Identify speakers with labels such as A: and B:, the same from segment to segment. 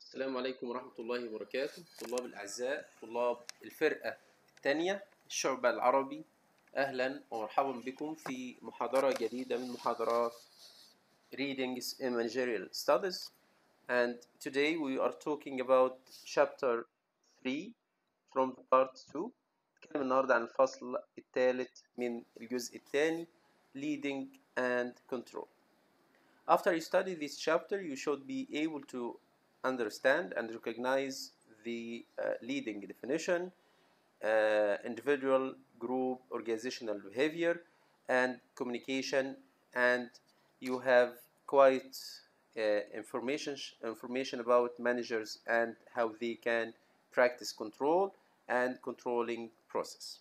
A: السلام عليكم ورحمة الله وبركاته طلاب الأعزاء طلاب الفرقة الثانية الشعب العربي أهلا ومرحبا بكم في محاضرة جديدة من محاضرات Readings in Managerial Studies and today we are talking about chapter 3 from part 2 نتكلم النهاردة عن الفصل الثالث من الجزء الثاني Leading and Control After you study this chapter you should be able to understand and recognize the uh, leading definition, uh, individual, group, organizational behavior, and communication, and you have quite uh, information information about managers and how they can practice control and controlling process.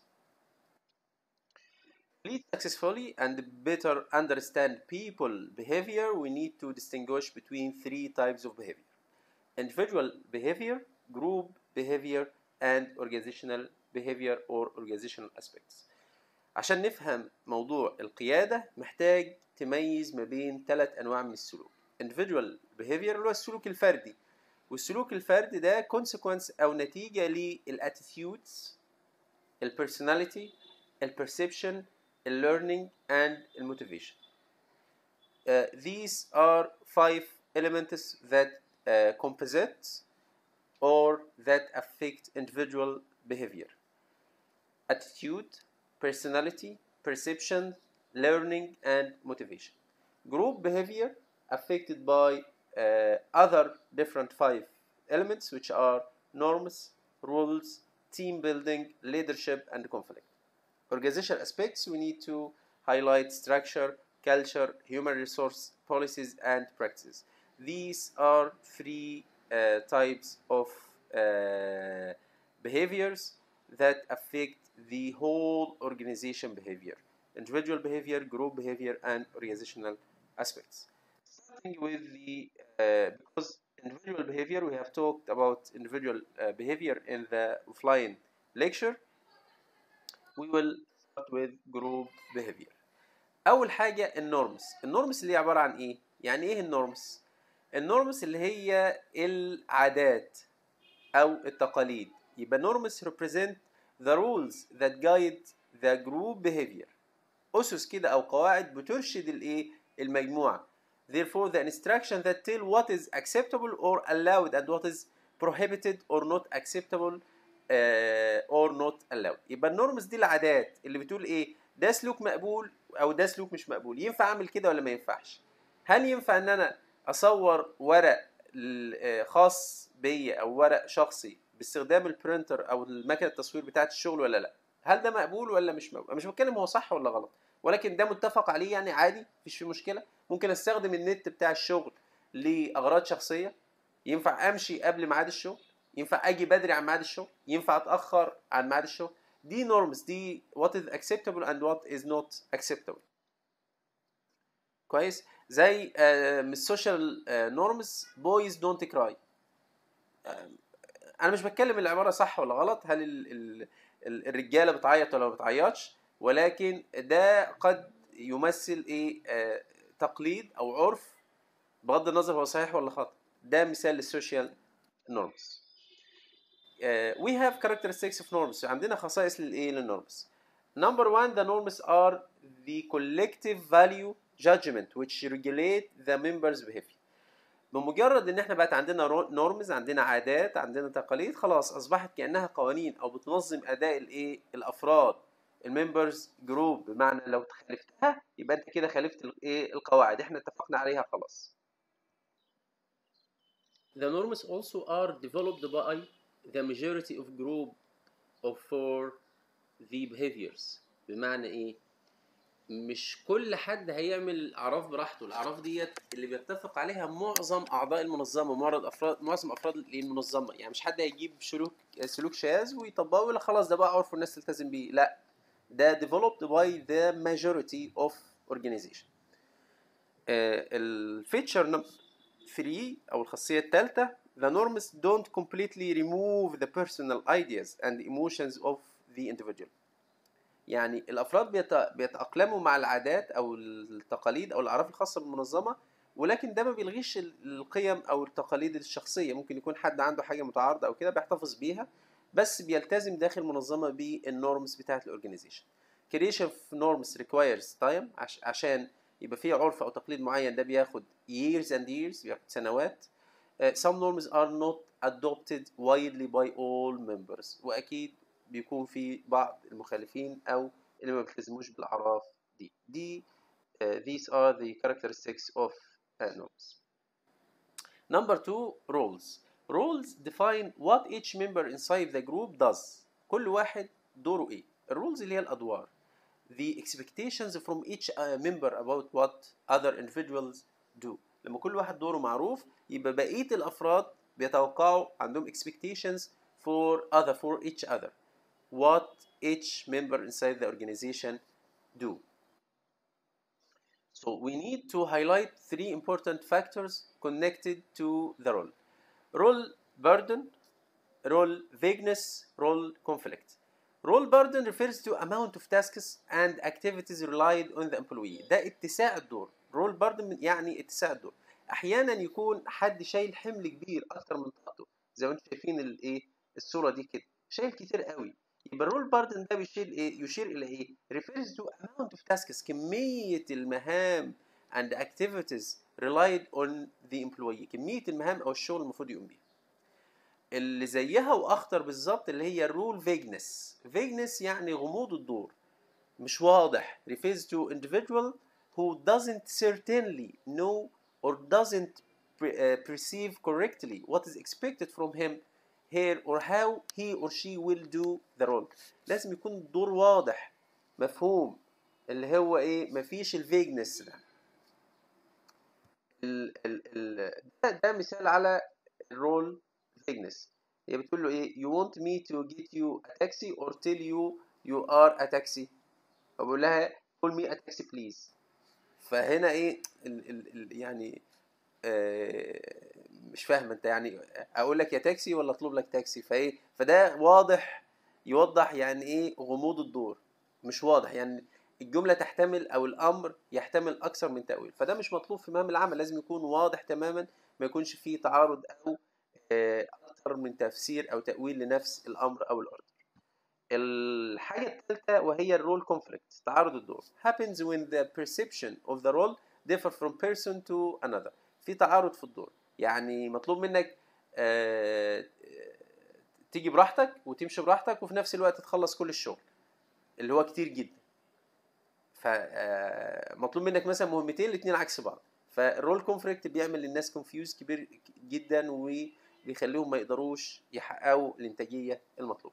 A: Lead successfully and better understand people behavior, we need to distinguish between three types of behavior individual behavior, group behavior, and organizational behavior or organizational aspects. عشان نفهم موضوع القيادة محتاج تميز ما بين ثلاث أنواع من السلوك. individual behavior اللي هو السلوك الفردي. والسلوك الفردي ده consequence أو نتيجة للاتيتيودز البيرسوناليتي البرسبشن learning and الموتيفيشن. Uh, these are five elements that uh, composites or that affect individual behavior attitude personality perception learning and motivation group behavior affected by uh, other different five elements which are norms rules team building leadership and conflict organizational aspects we need to highlight structure culture human resource policies and practices these are three uh, types of uh, behaviors that affect the whole organization behavior individual behavior group behavior and organizational aspects starting with the uh, because individual behavior we have talked about individual behavior in the offline lecture we will start with group behavior اول حاجه النورمز النورمز اللي هي عباره عن ايه يعني ايه النورمز النورمز اللي هي العادات او التقاليد يبقى norms represent the rules that guide the group behavior اسس كده او قواعد بترشد الايه المجموعه therefore the instruction that tell what is acceptable or allowed and what is prohibited or not acceptable uh, or not allowed يبقى النورمز دي العادات اللي بتقول ايه ده سلوك مقبول او ده سلوك مش مقبول ينفع اعمل كده ولا ما ينفعش هل ينفع ان انا اصور ورق خاص بيا او ورق شخصي باستخدام البرينتر او المكنه التصوير بتاعه الشغل ولا لا هل ده مقبول ولا مش مقبول أنا مش بتكلم هو صح ولا غلط ولكن ده متفق عليه يعني عادي مفيش فيه مشكله ممكن استخدم النت بتاع الشغل لاغراض شخصيه ينفع امشي قبل ميعاد الشغل ينفع اجي بدري عن ميعاد الشغل ينفع اتاخر عن ميعاد الشغل دي نورمز دي what is acceptable and what is not acceptable كويس زي من السوشيال نورمز بويز دونت كراي انا مش بتكلم العباره صح ولا غلط هل ال ال ال الرجاله بتعيط ولا ما بتعيطش ولكن ده قد يمثل ايه آه تقليد او عرف بغض النظر هو صحيح ولا خطا ده مثال للسوشيال نورمز we have characteristics of norms عندنا خصائص للايه للنورمز number one the norms are the collective value judgment which regulate the members behavior بمجرد ان احنا بقت عندنا نورمز عندنا عادات عندنا تقاليد خلاص اصبحت كانها قوانين او بتنظم اداء الايه الافراد الممبرز جروب بمعنى لو خالفتها يبقى انت كده خالفت الايه القواعد احنا اتفقنا عليها خلاص The norms also are developed by the majority of group of for the behaviors بمعنى ايه مش كل حد هيعمل اعراف براحته الاعراف ديت اللي بيتفق عليها معظم اعضاء المنظمه معرض افراد معظم افراد المنظمه يعني مش حد هيجيب سلوك سلوك شاذ ويطبقه ولا خلاص ده بقى عرف الناس تلتزم بيه لا ده developed by the majority of organization الفيتشر نمبر 3 او الخاصيه الثالثه the norms don't completely remove the personal ideas and emotions of the individual يعني الافراد بيتاقلموا مع العادات او التقاليد او الاعراف الخاصه بالمنظمه ولكن ده ما بيلغيش القيم او التقاليد الشخصيه ممكن يكون حد عنده حاجه متعارضه او كده بيحتفظ بيها بس بيلتزم داخل منظمه بالنورمز بتاعه الاورجنايزيشن creation of norms requires time عش عشان يبقى في عرف او تقليد معين ده بياخد years and years بياخد سنوات uh, some norms are not adopted widely by all members واكيد بيكون في بعض المخالفين او اللي ما بيلتزموش بالاعراف دي دي uh, these are the characteristics of uh, norms number two roles roles define what each member inside the group does كل واحد دوره ايه الرولز اللي هي الادوار the expectations from each uh, member about what other individuals do لما كل واحد دوره معروف يبقى بقية الأفراد بيتوقعوا عندهم expectations for other for each other what each member inside the organization do so we need to highlight three important factors connected to the role role burden role vagueness role conflict Role burden refers to amount of tasks and activities relied on the employee. ده اتساع الدور. Role burden يعني اتساع الدور. احيانا يكون حد شايل حمل كبير اكتر من طاقته زي ما انتم شايفين الايه الصوره دي كده شايل كتير قوي يبقى الرول باردن ده بيشير ايه يشير الى ايه refers to amount of tasks كميه المهام and activities relied on the employee كميه المهام او الشغل المفروض يقوم بيه اللي زيها واخطر بالظبط اللي هي الرول فيجنس فيجنس يعني غموض الدور مش واضح refers to individual who doesn't certainly know or doesn't perceive correctly what is expected from him here or how he or she will do the role لازم يكون الدور واضح مفهوم اللي هو ايه مفيش الفيجنس ده ال ال ال ده, ده مثال على الرول فيجنس هي بتقول له ايه you want me to get you a taxi or tell you you are a taxi فبقول لها call me a taxi please فهنا ايه ال ال ال يعني آه مش فاهم انت يعني اقول لك يا تاكسي ولا اطلب لك تاكسي فايه فده واضح يوضح يعني ايه غموض الدور مش واضح يعني الجمله تحتمل او الامر يحتمل اكثر من تاويل فده مش مطلوب في مهام العمل لازم يكون واضح تماما ما يكونش فيه تعارض او آه اكثر من تفسير او تاويل لنفس الامر او الاوردر الحاجه الثالثه وهي الرول كونفليكت تعارض الدور happens when the perception of the role differ from person to another في تعارض في الدور يعني مطلوب منك آه تيجي براحتك وتمشي براحتك وفي نفس الوقت تخلص كل الشغل اللي هو كتير جدا فمطلوب منك مثلا مهمتين الاثنين عكس بعض فالرول كونفليكت بيعمل للناس كونفيوز كبير جدا وبيخليهم ما يقدروش يحققوا الانتاجيه المطلوبه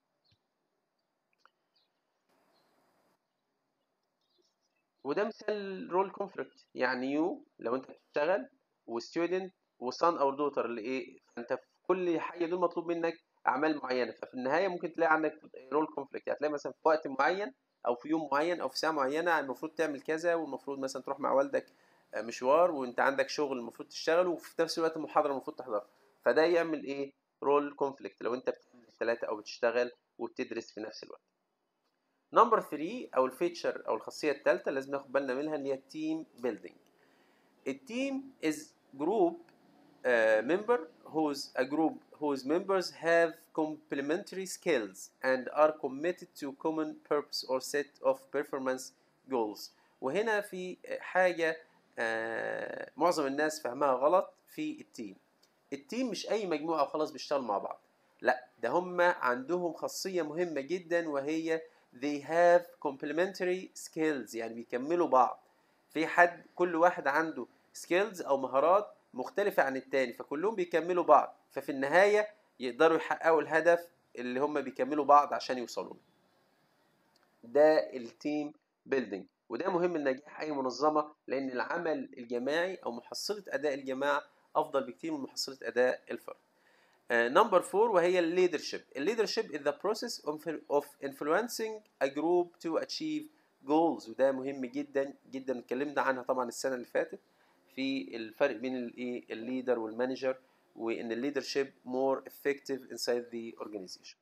A: وده مثال رول كونفليكت يعني يو لو انت بتشتغل وستودنت وصن او دوتر اللي ايه فانت في كل حاجه دول مطلوب منك اعمال معينه ففي النهايه ممكن تلاقي عندك رول كونفليكت هتلاقي مثلا في وقت معين او في يوم معين او في ساعه معينه المفروض تعمل كذا والمفروض مثلا تروح مع والدك مشوار وانت عندك شغل المفروض تشتغله وفي نفس الوقت محاضره المفروض تحضرها فده يعمل ايه رول كونفليكت لو انت بتعمل ثلاثه او بتشتغل وبتدرس في نفس الوقت نمبر 3 او الفيتشر او الخاصيه الثالثه لازم ناخد بالنا منها اللي هي التيم بيلدينج التيم is group uh, member whose a group whose members have complementary skills and are committed to common purpose or set of performance goals وهنا في حاجة uh, معظم الناس فهمها غلط في التيم التيم مش أي مجموعة وخلاص بيشتغلوا مع بعض لا ده هم عندهم خاصية مهمة جدا وهي they have complementary skills يعني بيكملوا بعض في حد كل واحد عنده سكيلز او مهارات مختلفة عن التاني فكلهم بيكملوا بعض ففي النهاية يقدروا يحققوا الهدف اللي هم بيكملوا بعض عشان يوصلوا له ده التيم بيلدينج وده مهم لنجاح اي منظمة لان العمل الجماعي او محصلة اداء الجماعة افضل بكتير من محصلة اداء الفرد نمبر uh, 4 وهي الليدرشيب الليدرشيب is the process of influencing a group to achieve goals وده مهم جدا جدا اتكلمنا عنها طبعا السنه اللي فاتت في الفرق بين الايه الليدر والمانجر وان الليدرشيب more effective inside the organization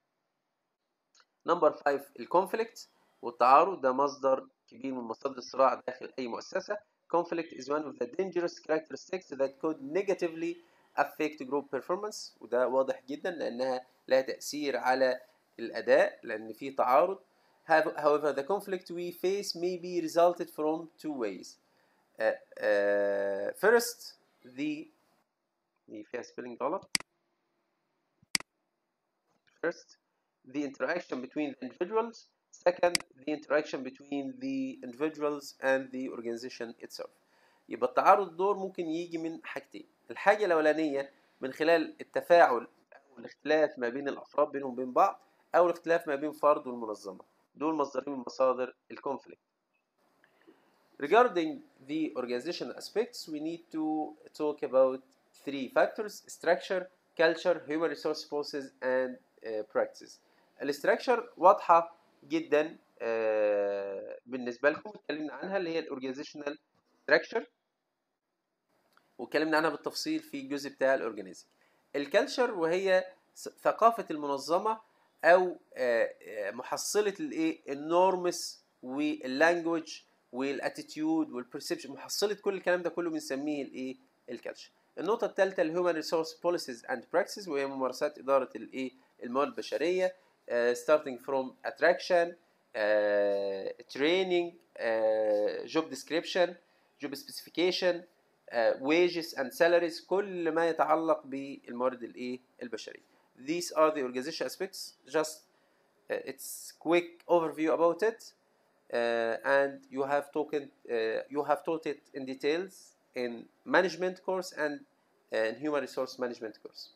A: نمبر 5 الكونفليكت والتعارض ده مصدر كبير من مصادر الصراع داخل اي مؤسسه conflict is one of the dangerous characteristics that could negatively affect group performance وده واضح جدا لأنها لها تأثير على الأداء لأن في تعارض However, the conflict we face may be resulted from two ways. Uh, uh, first, the دي فيها spelling غلط. First, the interaction between the individuals. Second, the interaction between the individuals and the organization itself. يبقى التعارض دور ممكن يجي من حاجتين. الحاجة الأولانية من خلال التفاعل أو الاختلاف ما بين الأفراد بينهم وبين بعض أو الاختلاف ما بين فرد والمنظمة. دول مصدرين من مصادر الكونفليكت. Regarding the organizational aspects, we need to talk about three factors: structure, culture, human resource forces, and uh, practices. الاستراكشر واضحة جدا uh, بالنسبة لكم اتكلمنا عنها اللي هي الاورجانيزيشنال ستراكشر واتكلمنا عنها بالتفصيل في الجزء بتاع الاورجانيزنج. الكالتشر وهي ثقافة المنظمة او محصله الايه النورمس واللانجوج والاتيتيود والبرسبشن محصله كل الكلام ده كله بنسميه الايه الكالتشر النقطه الثالثه الهيومن ريسورس بوليسيز اند براكتسز وهي ممارسات اداره الايه الموارد البشريه uh, starting from attraction uh, training uh, job description job specification uh, wages and salaries كل ما يتعلق بالموارد الايه البشريه these are the organization aspects just uh, it's quick overview about it uh, and you have talked uh, you have taught it in details in management course and uh, in human resource management course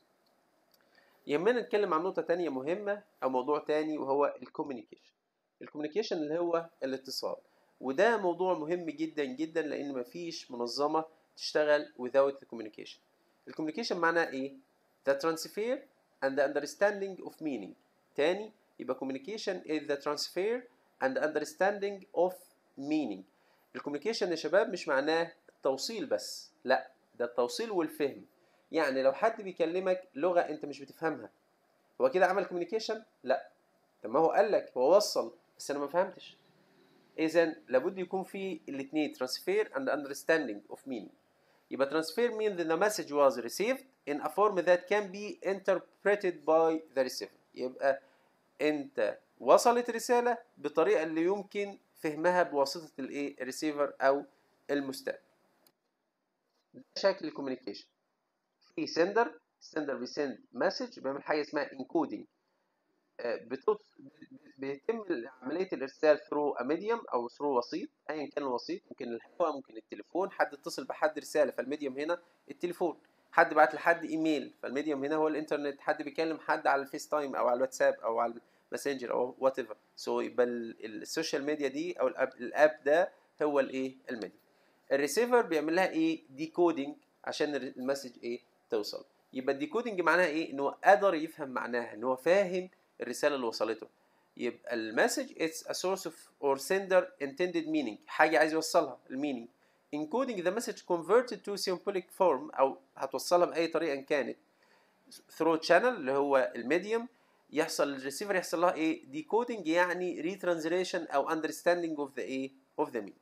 A: يهمنا نتكلم عن نقطة تانية مهمة أو موضوع تاني وهو الكوميونيكيشن الكوميونيكيشن اللي هو الاتصال وده موضوع مهم جدا جدا لأن مفيش منظمة تشتغل without the communication الكوميونيكيشن معناه إيه؟ the transfer and the understanding of meaning تاني يبقى communication is the transfer and understanding of meaning الكوميونيكيشن يا شباب مش معناه التوصيل بس لا ده التوصيل والفهم يعني لو حد بيكلمك لغة انت مش بتفهمها هو كده عمل كوميونيكيشن لا طب ما هو قال لك هو وصل بس انا ما فهمتش اذا لابد يكون في الاثنين transfer and understanding of meaning يبقى transfer means that the message was received in a form that can be interpreted by the receiver يبقى انت وصلت رسالة بطريقة اللي يمكن فهمها بواسطة الايه الريسيفر او المستقبل ده شكل الكوميونيكيشن في سندر السندر بيسند مسج بيعمل حاجه اسمها انكودنج بيتم عمليه الارسال ثرو ميديوم او ثرو وسيط ايا كان الوسيط ممكن الهواء ممكن التليفون حد اتصل بحد رساله فالميديوم هنا التليفون حد بعت لحد ايميل فالميديوم هنا هو الانترنت حد بيكلم حد على الفيس تايم او على الواتساب او على الماسنجر او وات ايفر سو يبقى السوشيال ميديا دي او الاب, الاب ده هو الايه الميديا الريسيفر بيعمل لها ايه ديكودنج عشان المسج ايه توصل يبقى الديكودنج معناها ايه ان هو قدر يفهم معناها ان هو فاهم الرساله اللي وصلته يبقى المسج it's a source of or sender intended meaning حاجه عايز يوصلها المينينج encoding the message converted to symbolic form او هتوصلها باي طريقه إن كانت through channel اللي هو الميديوم يحصل الريسيفر يحصل لها ايه decoding يعني retranslation او understanding of the ايه of the meaning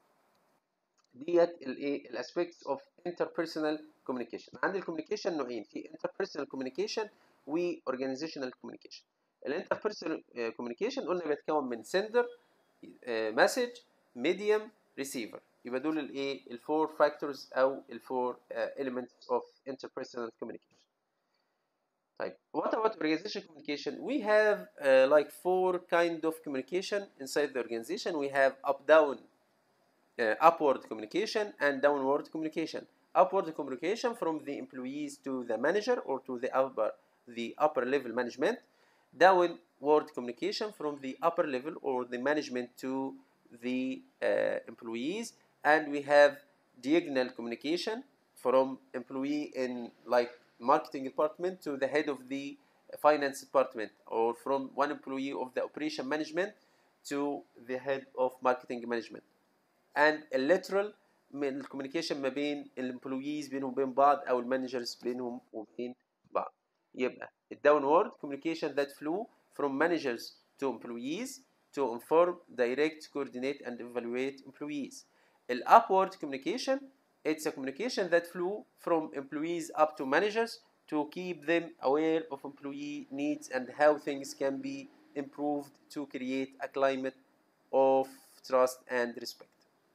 A: ديت الايه الاسبيكتس اوف interpersonal communication عندي الكوميونيكيشن نوعين في interpersonal communication و organizational communication الانتربيرسونال communication قلنا بيتكون من sender مسج medium receiver يبقى دول الايه الفور فاكتورز او الفور elements of interpersonal communication طيب what about organizational communication we have uh, like four kind of communication inside the organization we have up down uh, upward communication and downward communication. Upward communication from the employees to the manager or to the upper the upper level management. Downward communication from the upper level or the management to the uh, employees, and we have diagonal communication from employee in like marketing department to the head of the finance department, or from one employee of the operation management to the head of marketing management. and الليترال من الكوميونيكيشن ما بين الامبلويز بينهم وبين بعض او المانجرز بينهم وبين بعض يبقى الداونورد communication that flow from managers to employees to inform direct coordinate and evaluate employees ال upward communication it's a communication that flew from employees up to managers to keep them aware of employee needs and how things can be improved to create a climate of trust and respect.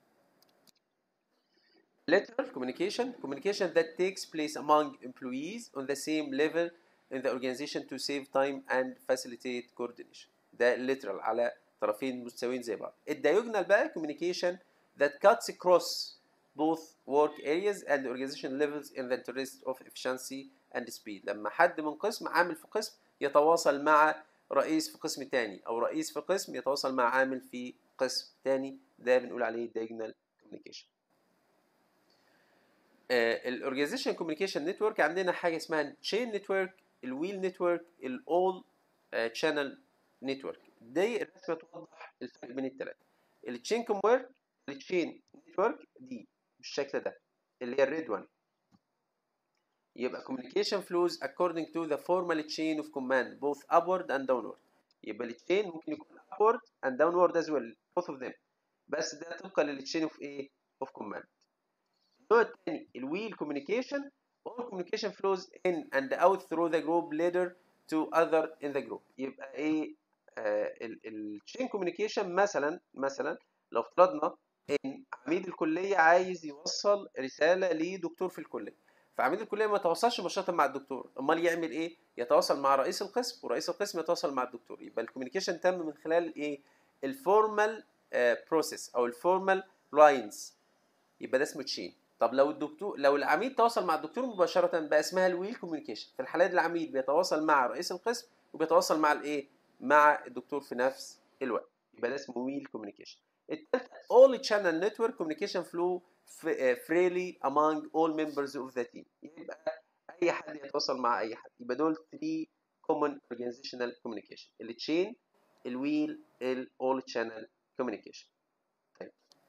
A: Lateral communication, communication that takes place among employees on the same level in the organization to save time and facilitate coordination. ده literal على طرفين مستويين زي بعض. الدياجونال بقى communication that cuts across both work areas and organization levels in the interest of efficiency and speed. لما حد من قسم عامل في قسم يتواصل مع رئيس في قسم تاني او رئيس في قسم يتواصل مع عامل في قسم تاني ده بنقول عليه diagonal communication. الاورجانيزيشن كوميونيكيشن نتورك عندنا حاجه اسمها تشين نتورك الويل نتورك الاول شانل نتورك دي الرسمه توضح الفرق بين الثلاثه التشين كومورك التشين نتورك دي بالشكل ده اللي هي الريد وان يبقى communication flows according to the formal chain of command both upward and downward يبقى التشين ممكن يكون upward and downward as well both of them بس ده طبقا للتشين اوف ايه of command النوع الثاني الويل كوميونيكيشن all communication flows in and out through the group leader to other in the group يبقى ايه التشين كوميونيكيشن مثلا مثلا لو افترضنا ان عميد الكليه عايز يوصل رساله لدكتور في الكليه فعميد الكليه ما يتواصلش مباشره مع الدكتور امال يعمل ايه يتواصل مع رئيس القسم ورئيس القسم يتواصل مع الدكتور يبقى الكوميونيكيشن تم من خلال ايه الفورمال بروسيس او الفورمال لاينز يبقى ده اسمه تشين طب لو الدكتور لو العميد تواصل مع الدكتور مباشره بقى اسمها الويل كوميونيكيشن في الحالات دي العميد بيتواصل مع رئيس القسم وبيتواصل مع الايه مع الدكتور في نفس الوقت يبقى ده اسمه ويل كوميونيكيشن الثالث all channel network communication flow freely among all members of the team يبقى اي حد يتواصل مع اي حد يبقى دول 3 common organizational communication التشين الويل ال all channel communication طيب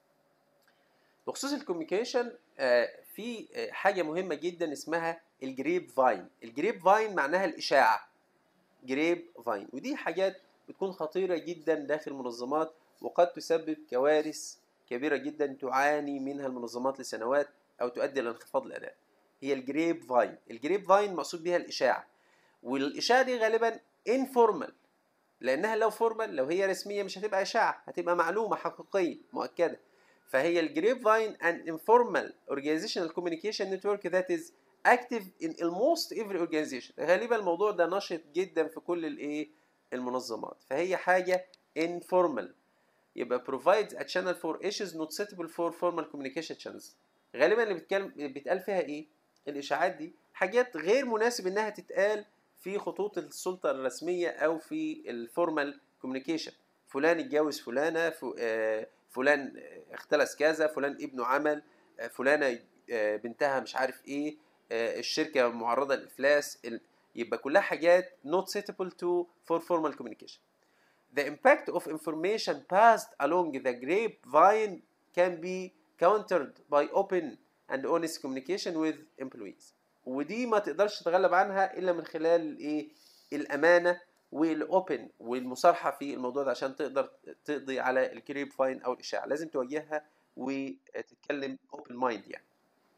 A: بخصوص الكوميونيكيشن في حاجه مهمه جدا اسمها الجريب فاين الجريب فاين معناها الاشاعه جريب فاين ودي حاجات بتكون خطيره جدا داخل المنظمات وقد تسبب كوارث كبيره جدا تعاني منها المنظمات لسنوات او تؤدي الى انخفاض الاداء هي الجريب فاين الجريب فاين مقصود بها الاشاعه والاشاعه دي غالبا انفورمال لانها لو فورمال لو هي رسميه مش هتبقى اشاعه هتبقى معلومه حقيقيه مؤكده فهي الجريب فاين an informal organizational communication network that is active in almost every organization غالبا الموضوع ده نشط جدا في كل الايه المنظمات فهي حاجه informal يبقى provides a channel for issues not suitable for formal communication channels غالبا اللي بيتكلم بيتقال فيها ايه الاشاعات دي حاجات غير مناسب انها تتقال في خطوط السلطه الرسميه او في الفورمال كوميونيكيشن فلان اتجوز فلانه فلان اختلس كذا فلان ابنه عمل فلانه بنتها مش عارف ايه الشركه معرضه للافلاس يبقى كلها حاجات not suitable to for formal communication the impact of information passed along the grapevine can be countered by open and honest communication with employees ودي ما تقدرش تتغلب عنها الا من خلال الايه الامانه والاوبن والمصارحه في الموضوع ده عشان تقدر تقضي على الكريب فاين او الاشاعه لازم تواجهها وتتكلم اوبن مايند يعني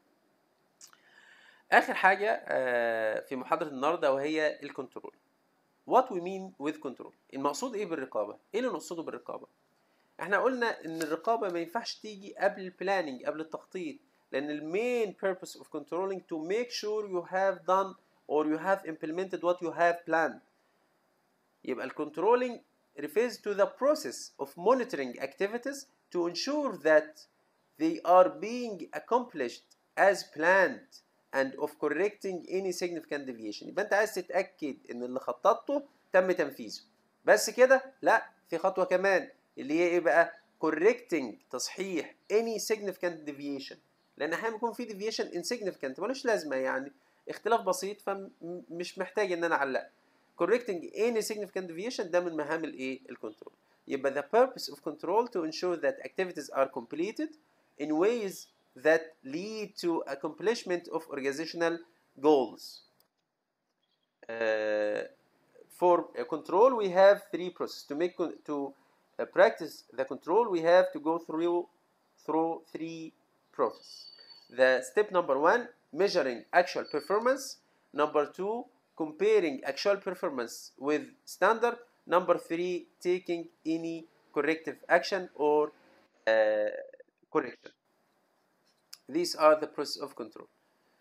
A: اخر حاجه في محاضره النهارده وهي الكنترول what we mean with control المقصود ايه بالرقابه ايه اللي نقصده بالرقابه احنا قلنا ان الرقابه ما ينفعش تيجي قبل البلاننج قبل التخطيط لان المين purpose of controlling to make sure you have done or you have implemented what you have planned يبقى الكنترولينج refers to the process of monitoring activities to ensure that they are being accomplished as planned and of correcting any significant deviation يبقى انت عايز تتاكد ان اللي خططته تم تنفيذه بس كده لا في خطوه كمان اللي هي ايه بقى correcting تصحيح any significant deviation لان احيانا بيكون في deviation insignificant ملوش لازمه يعني اختلاف بسيط فمش محتاج ان انا اعلق correcting any significant deviation ده من مهام الايه الكنترول يبقى the purpose of control to ensure that activities are completed in ways that lead to accomplishment of organizational goals. Uh, for uh, control, we have three processes. To make to uh, practice the control, we have to go through through three process the step number one measuring actual performance number two comparing actual performance with standard number three taking any corrective action or uh, correction these are the process of control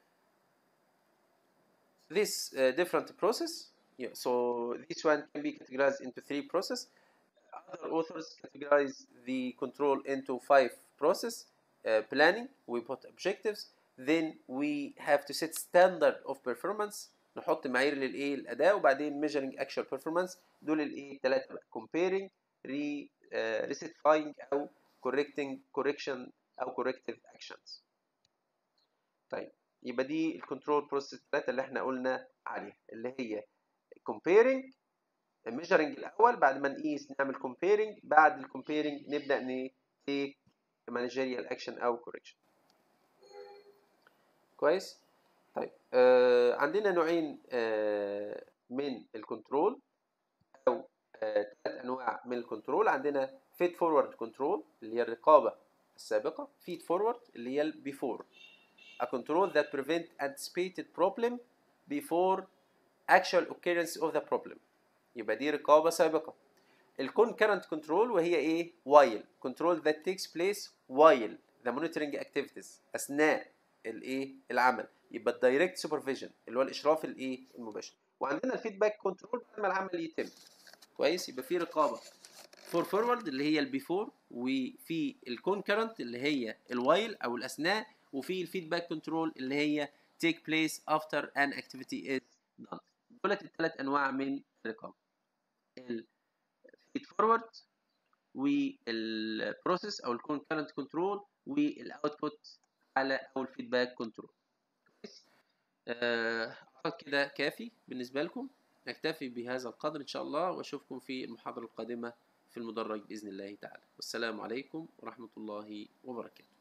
A: this uh, different process yeah, so this one can be categorized into three process other authors categorize the control into five process uh, planning we put objectives then we have to set standard of performance نحط معايير للايه الاداء وبعدين measuring actual performance دول الايه ثلاثه بقى comparing re uh, recertifying او correcting correction او corrective actions طيب يبقى دي الكنترول بروسيس الثلاثه اللي احنا قلنا عليها اللي هي comparing measuring الاول بعد ما نقيس نعمل comparing بعد الcomparing نبدا ن take managerial action او correction كويس طيب آه عندنا نوعين آه من الكنترول او ثلاث آه انواع من الكنترول عندنا feed forward control اللي هي الرقابه السابقه feed forward اللي هي before a control that prevent anticipated problem before actual occurrence of the problem يبقى دي رقابة سابقة ال concurrent control وهي ايه while control that takes place while the monitoring activities أثناء الايه العمل يبقى الدايركت سوبرفيجن اللي هو الإشراف الايه المباشر وعندنا الفيدباك كنترول بعد ما العمل يتم كويس يبقى في رقابة فور فورورد اللي هي البيفور وفي الكونكرنت اللي هي الوايل او الاثناء وفي الفيدباك كنترول اللي هي take place after an activity is done دولت الثلاث انواع من الرقابه الفيد فورورد والبروسيس او الكونكرنت كنترول والاوتبوت على او الفيدباك كنترول اعتقد كده كافي بالنسبه لكم نكتفي بهذا القدر ان شاء الله واشوفكم في المحاضره القادمه في المدرج باذن الله تعالى والسلام عليكم ورحمه الله وبركاته